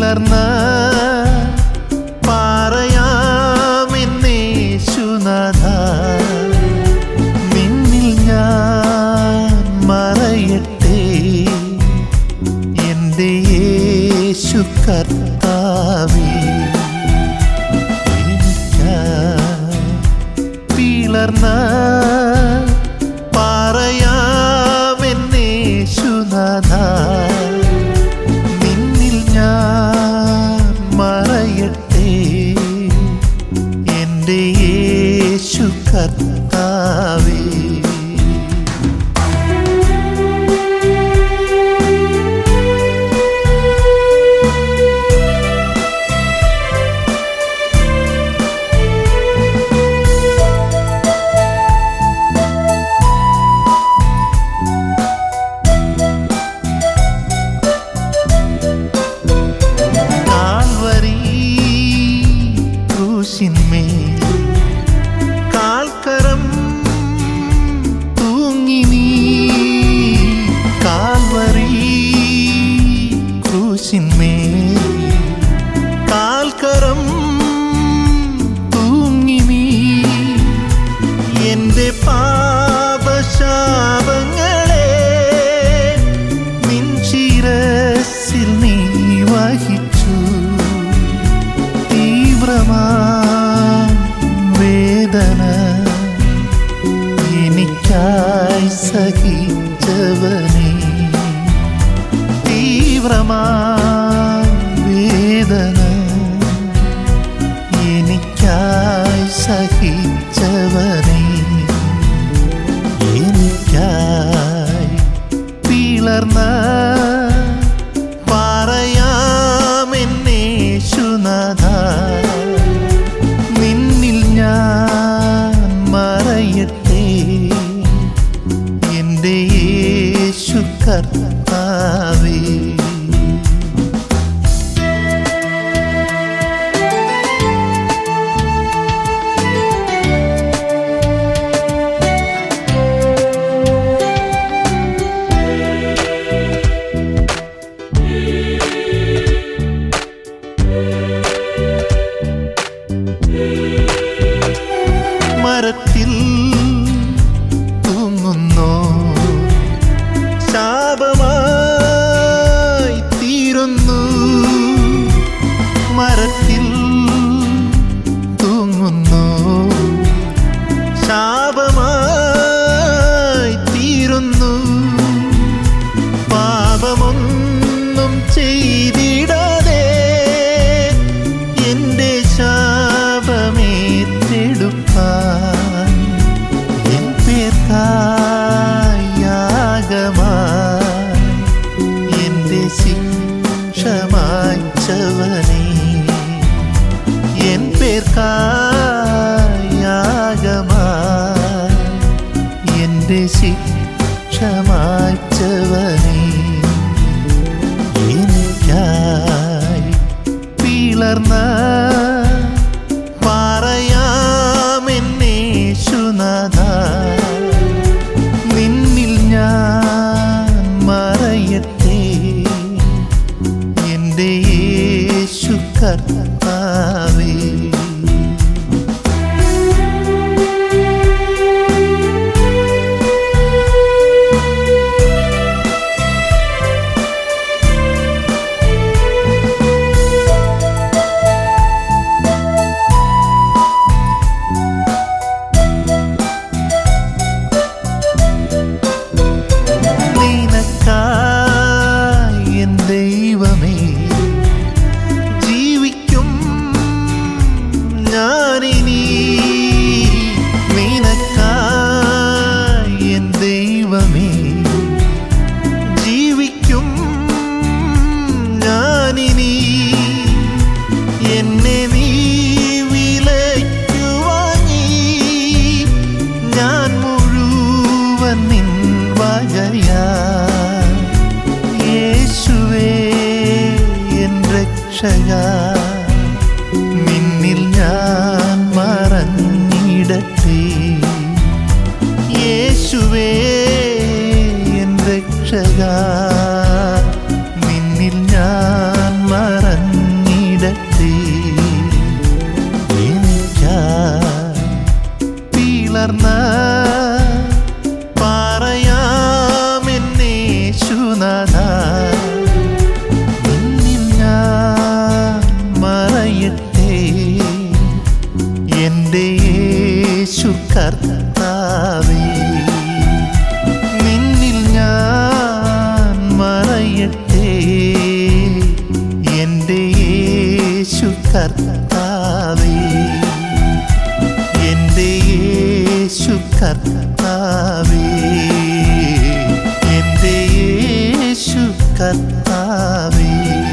പിളർന്ന പാറയാമെന്നേശുനാഥ നിന്നിൽ ഞാൻ മറയട്ടെ എൻ്റെ യേശു കർത്താവേ എനിക്കായി പിളർന്ന പാറയാമെന്നേശുനാഥ നിന്നിൽ ഞാൻ മറയട്ടെ എൻ്റെ യേശു കർത്താവേ കാൽവരി ക്രൂശിന്മേൽ കാൽക്കരം തൂങ്ങി നീ കാൽവരി ക്രൂശിന്മേൽ കാൽക്കരം തൂങ്ങി നീ എന്റെ പാപശാപങ്ങളെ നിൻ ശിരസിൽ നീ വഹിച്ചു തീവ്രമാ വേദന എനിക്കായി സഹിച്ചവനേ തീവ്രമാ വേദന എനിക്കായി സഹിച്ചവനേ എനിക്കായി പിളർന്ന പറയാമെന്നേശുനാഥ നിന്നിൽ ഞാൻ മറയട്ടെ എൻ്റെ യേശു കർത്താവേ മരത്തിൽ തൂങ്ങുന്നു ശാപമായി തീരുന്നു മരത്തിൽ തൂങ്ങുന്നു ശാപമായി തീരുന്നു പാപമൊന്നും ചെയ്തിടാതെ എന്റെ ശാപമേറ്റെടുപ്പാൻ എൻ പേർക്കായി യാഗമായി എന്റെ ശിക്ഷ മായ്ച്ചവനേ എൻ പേർക്കായി യാഗമായി എന്റെ ശിക്ഷ മായ്ച്ചവനേ എനിക്കായി പിളർന്ന പറയാമെന്നേശുനാഥ നിന്നിൽ ഞാൻ മറയട്ടെ എൻ്റെ യേശു കർത്താവേ നിനക്കായി എൻ ദൈവമേ ജീവിക്കും ഞാനിനി നിനക്കായി എൻ ദൈവമേ ജീവിക്കും ഞാനിനി എന്നെ നീ വിലയ്ക്കു വാങ്ങി ഞാൻ മുഴുവൻ നിൻ വകയാ യേശുവേ എൻ രക്ഷക നിന്നിൽ ഞാൻ മറഞ്ഞിടട്ടെ യേശുവേ എൻ രക്ഷക നിന്നിൽ ഞാൻ മറഞ്ഞിടട്ടെ കർത്താവേ എൻ്റെ യേശു കർത്താവേ എൻ്റെ യേശു കർത്താവേ